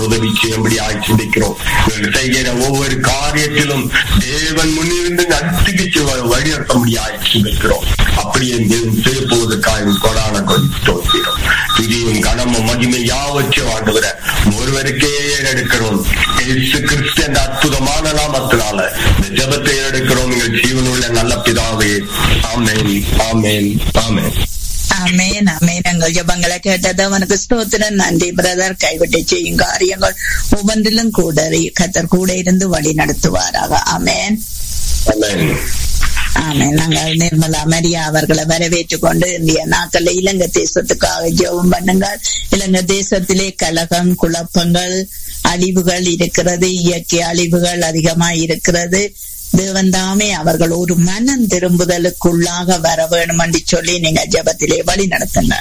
உதவி செய்யும்படி சிந்திக்கிறோம் நீங்கள் செய்கிற ஒவ்வொரு காரியத்திலும் தேவன் முன்னிருந்து நடத்திக்கு வழிநடத்த முடியாது சிந்திக்கிறோம் அப்படியே தேவன் செய்ய போவதற்காக கொடான தோற்கிறோம் துதியும் கனமும் மகிமை யாவற்றையும் ஆண்டுகிற ஒருவருக்கே எடுக்கிறோம் இயேசு கிறிஸ்து என்ற அற்புதமான நாமத்தினால இந்த ஜபத்தை எடுக்கிறோம் நீங்கள் ஜீவனுள்ள நல்ல பிதாவே ஆமேன் ஆமேன் ஆமேன் அமேன் அமேன் எங்கள் ஜபங்களை கேட்டது அவனுக்கு ஸ்தோத்திரம் நன்றி பிரதர் கைவிட்டு செய்யும் காரியங்கள் ஒவ்வொன்றிலும் கூட கத்தர் கூட இருந்து வழி நடத்துவாராக அமேன் ஆமேன் ஆமேன் நாங்கள் நிர்மலா மரியா அவர்களை வரவேற்றுக் கொண்டு இந்திய நாட்கள் இலங்கை தேசத்துக்காக ஜெபம் பண்ணுங்கள் இலங்கை தேசத்திலே கலகம் குழப்பங்கள் அழிவுகள் இருக்கிறது இயற்கை அழிவுகள் அதிகமாய் இருக்கிறது தேவன் தாமே அவர்கள் ஒரு மனம் திரும்புதலுக்குள்ளாக வர வேணும் என்று சொல்லி நீங்க ஜபத்திலே வழி நடத்துங்க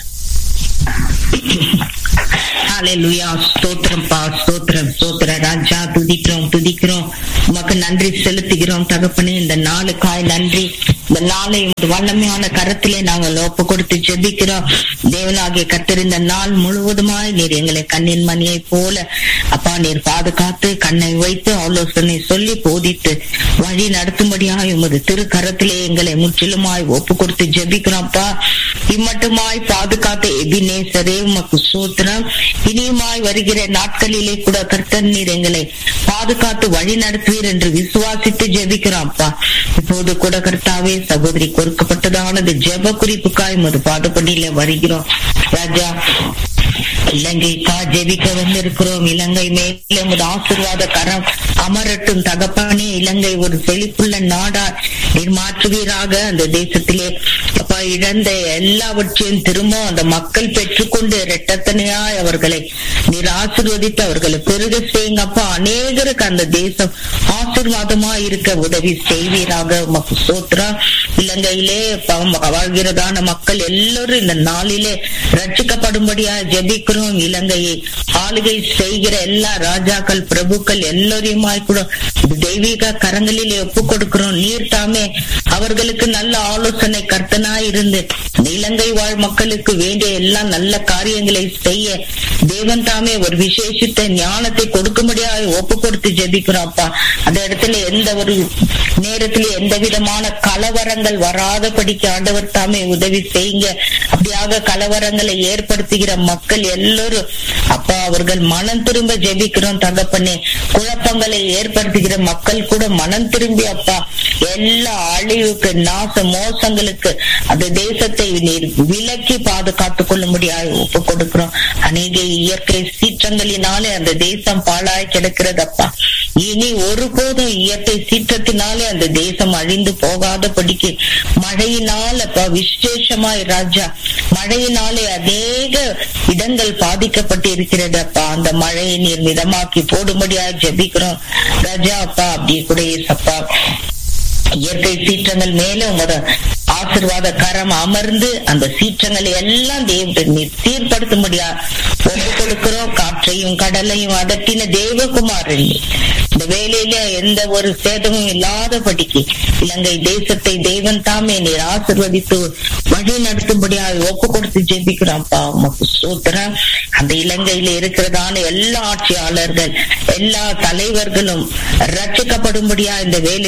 ஹalleluya ஸ்தோத்திரம் பா ஸ்தோத்திரம் ஸ்தோத்திர ராஜா துதிக்கிறோம் துதிக்கிறோம் உமக்கு நன்றி செலுத்துகிறோம் தகப்பனே இந்த நாளுக்காய் நன்றி இந்த நாளை வல்லமையான கரத்திலே நாங்கள் ஒப்பு கொடுத்து ஜெபிக்கிறோம் தேவனாகிய கத்தர் இந்த நாள் முழுவதுமாய் நீர் எங்களை கண்ணின் மணியை போல அப்பா நீர் பாதுகாத்து கண்ணை வைத்து ஆலோசனை சொல்லி போதித்து வழி நடத்தும்படியாய் உமது திருக்கரத்திலே எங்களை முற்றிலுமாய் ஒப்பு கொடுத்து ஜெபிக்கிறோம்ப்பா இம்மட்டுமாய் பாதுகாத்த எபினேசரே உமக்கு சூத்திரம் இனியுமாய் வருகிற நாட்களிலே கூட கர்த்தர் நீர் எங்களை பாதுகாத்து வழி நடத்துவீர் என்று விசுவாசித்து ஜெபிக்கிறோம்ப்பா இப்போது கூட கர்த்தாவே சகோதரி கொடுக்கப்பட்டதானது ஜெப குறிப்புக்காய் உமது பாடுபடியில வருகிறோம் ராஜா இலங்கைக்கா ஜெபிக்க வந்திருக்கிறோம் இலங்கை மேலே உமது ஆசிர்வாத கரம் அமரட்டும் தகப்பானே இலங்கை ஒரு செழிப்புள்ள நாடா நீர் மாற்றுவீராக அந்த தேசத்திலே அப்பா இழந்த எல்லாவற்றையும் திரும்ப அந்த மக்கள் பெற்றுக்கொண்டு இரட்டத்தனையாய் அவர்களை நீர் ஆசிர்வதித்து அவர்களை பெருக செய்யுங்க அப்பா அநேகருக்கு அந்த தேசம் ஆசிர்வாதமா இருக்க உதவி செய்வீராக உமக்கு சோத்ரா இலங்கையிலே வாழ்கிறதான மக்கள் எல்லோரும் இந்த நாளிலே ரட்சிக்கப்படும்படியா ஜெபிக்கிறோம் இலங்கையை ஆளுகை செய்கிற எல்லா ராஜாக்கள் பிரபுக்கள் எல்லோரையுமாய் கூட தெய்வீக கரங்களிலே ஒப்பு கொடுக்கிறோம் நீர் தாமே அவர்களுக்கு நல்ல ஆலோசனை கர்த்தனாய் இருந்து இலங்கை வாழ் மக்களுக்கு வேண்டிய எல்லா நல்ல காரியங்களை செய்ய தேவன் தாமே ஒரு விசேஷித்த ஞானத்தை கொடுக்கும்படியாக ஒப்பு கொடுத்து ஜெபிக்கிறோம் அப்பா அந்த இடத்துல எந்த ஒரு நேரத்துல எந்த விதமான கலவரங்கள் வராதபடிக்கு ஆண்டவர் தாமே உதவி செய்யுங்க அப்படியாக கலவரங்களை ஏற்படுத்துகிற மக்கள் எல்லோரும் அப்பா அவர்கள் மனம் திரும்ப ஜெபிக்கிறோம் தகப்பனே குழப்பங்களை ஏற்படுத்துகிற மக்கள் கூட மனம் திரும்பி அப்பா எல்லா அழிவுக்கு நாச மோசங்களுக்கு அந்த தேசத்தை நீர் விலக்கி பாதுகாத்துக் கொள்ள முடியாது ஒப்பு கொடுக்கிறோம் அநேக இயற்கை சீற்றங்களினாலே அந்த தேசம் பாழாய் கிடக்கிறதப்பா இனி ஒருபோதும் இயற்கை சீற்றத்தினாலே அந்த தேசம் அழிந்து போகாதபடிக்கு மழையினால் அப்பா விசேஷமாய் ராஜா மழையினாலே அநேக இடங்கள் பாதிக்கப்பட்டு இருக்கிறது அப்பா அந்த மழையை நீர் மிதமாக்கி போடும்படியா ஜெபிக்கிறோம் ராஜா அப்பா அப்படி கூட அப்பா இயற்கை சீற்றங்கள் மேல உங்களோட ஆசிர்வாத கரம் அமர்ந்து அந்த சீற்றங்களை எல்லாம் தேவ நீர் சீர்படுத்தும்படியா ஒப்பு கொடுக்கிறோம் காற்றையும் கடலையும் அதட்டின தேவகுமாரன் இந்த வேலையில எந்த ஒரு சேதமும் இல்லாதபடிக்கு இலங்கை தேசத்தை தேவன் தாமே நீர் ஆசிர்வதித்து வழி நடத்தும்படியா ஒப்பு கொடுத்து ஜெபிக்கிறோம்ப்பா உமக்கு சூத்திரம் அந்த இலங்கையில இருக்கிறதான எல்லா ஆட்சியாளர்கள் எல்லா தலைவர்களும் ரட்சிக்கப்படும்படியா இந்த வேலை